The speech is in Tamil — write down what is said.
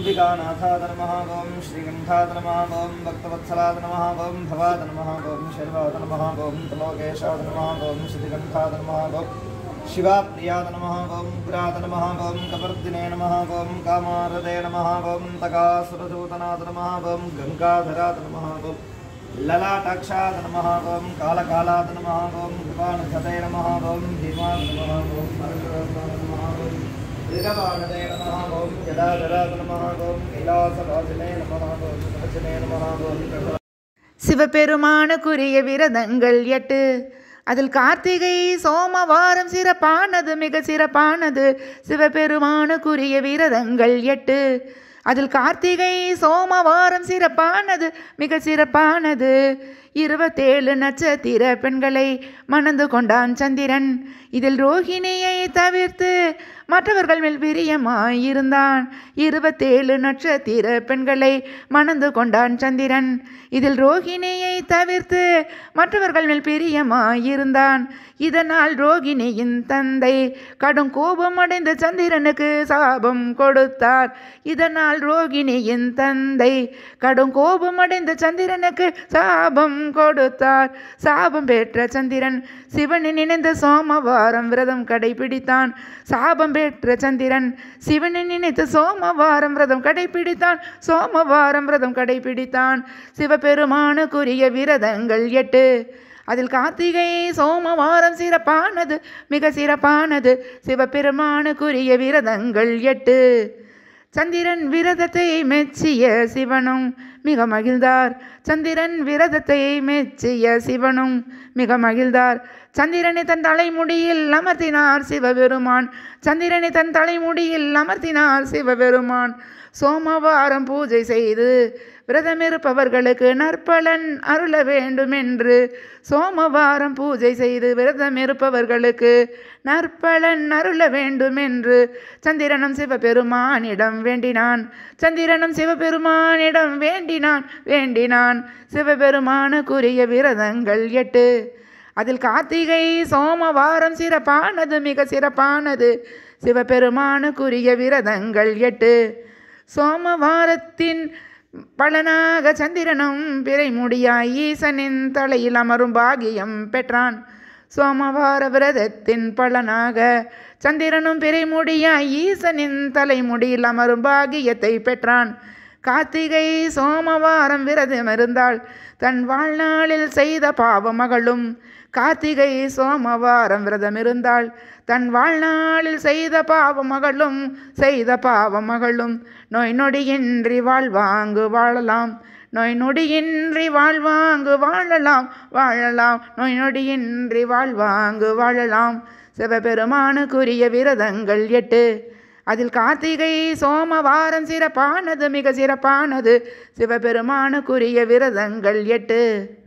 अम्बिकानाथाद नमः ॐ श्रीकण्ठाद नमः ॐ भक्तवत्सलाद नमः ॐ भवाद नमः ॐ शर्वाद नमः ॐ त्रिलोकेशाद नमः ॐ श्रीकण्ठाद नमः ॐ शिवाप्रियाद नमः ॐ उग्राद नमः ॐ कपर्दिने नमः ॐ कामारदे नमः ॐ तकासुरदूतनाद नमः ॐ गङ्गाधराद नमः ॐ ललाटाक्षाद नमः ॐ कालकालाद नमः ॐ कृपाणधते नमः ॐ भीमाद नमः ॐ परशुरामाद नमः ॐ ऋगवाणदे नमः ॐ जडाधराद नमः ॐ कैलासवासिने नमः ॐ वचने नमः ॐ சிவபெருமானுக்குரிய விரதங்கள் எட்டு அதில் கார்த்திகை சோமவாரம் சிறப்பானது மிக சிறப்பானது சிவபெருமானுக்குரிய விரதங்கள் எட்டு அதில் கார்த்திகை சோமவாரம் சிறப்பானது மிக சிறப்பானது இருபத்தேழு நட்சத்திர பெண்களை மணந்து கொண்டான் சந்திரன் இதில் ரோஹிணியை தவிர்த்து மற்றவர்கள் மேல் பிரியமாயிருந்தான் இருபத்தேழு நட்சத்திர பெண்களை மணந்து கொண்டான் சந்திரன் இதில் ரோகிணியை தவிர்த்து மற்றவர்கள் மேல் பிரியமாயிருந்தான் இதனால் ரோகிணியின் தந்தை கடும் கோபம் அடைந்த சந்திரனுக்கு சாபம் கொடுத்தார் இதனால் ரோகிணியின் தந்தை கடும் கோபம் அடைந்த சந்திரனுக்கு சாபம் கொடுத்தார் சாபம் பெற்ற சந்திரன் சிவனை நினைந்த சோமவாரம் விரதம் கடைபிடித்தான் சாபம் பெற்ற சந்திரன் சிவனை நினைத்து சோமவாரம் விரதம் கடைபிடித்தான் சோமவாரம் விரதம் கடைபிடித்தான் சிவபெருமானுக்குரிய விரதங்கள் எட்டு அதில் கார்த்திகை சோமவாரம் சிறப்பானது மிக சிறப்பானது சிவபெருமானுக்குரிய விரதங்கள் எட்டு சந்திரன் விரதத்தை மெச்சிய சிவனும் மிக மகிழ்ந்தார் சந்திரன் விரதத்தை மெச்சிய சிவனும் மிக மகிழ்ந்தார் சந்திரனை தன் தலைமுடியில் அமர்த்தினார் சிவபெருமான் சந்திரனை தன் தலைமுடியில் அமர்த்தினார் சிவபெருமான் சோமவாரம் பூஜை செய்து விரதமிருப்பவர்களுக்கு நற்பலன் அருள வேண்டும் என்று சோமவாரம் பூஜை செய்து விரதமிருப்பவர்களுக்கு நற்பலன் அருள வேண்டும் என்று சந்திரனும் சிவபெருமானிடம் வேண்டினான் சந்திரனும் சிவபெருமானிடம் வேண்டினான் வேண்டினான் சிவபெருமானுக்குரிய விரதங்கள் எட்டு அதில் கார்த்திகை சோமவாரம் சிறப்பானது மிக சிறப்பானது சிவபெருமானுக்குரிய விரதங்கள் எட்டு சோமவாரத்தின் பலனாக சந்திரனும் பிறைமுடியாய் ஈசனின் தலையில் அமரும் பாகியம் பெற்றான் சோமவார விரதத்தின் பலனாக சந்திரனும் பிறைமுடியாய் ஈசனின் தலைமுடியில் அமரும் பாகியத்தை பெற்றான் கார்த்திகை சோமவாரம் விரதம் இருந்தால் தன் வாழ்நாளில் செய்த பாவ மகளும் கார்த்திகை சோமவாரம் விரதம் இருந்தால் தன் வாழ்நாளில் செய்த பாவ மகளும் செய்த பாவ மகளும் நோய் நொடியின்றி வாழ்வாங்கு வாழலாம் நோய் நொடியின்றி வாழ்வாங்கு வாழலாம் வாழலாம் நோய் நொடியின்றி வாழ்வாங்கு வாழலாம் சிவபெருமானுக்குரிய விரதங்கள் எட்டு அதில் கார்த்திகை சோமவாரம் சிறப்பானது மிக சிறப்பானது சிவபெருமானுக்குரிய விரதங்கள் எட்டு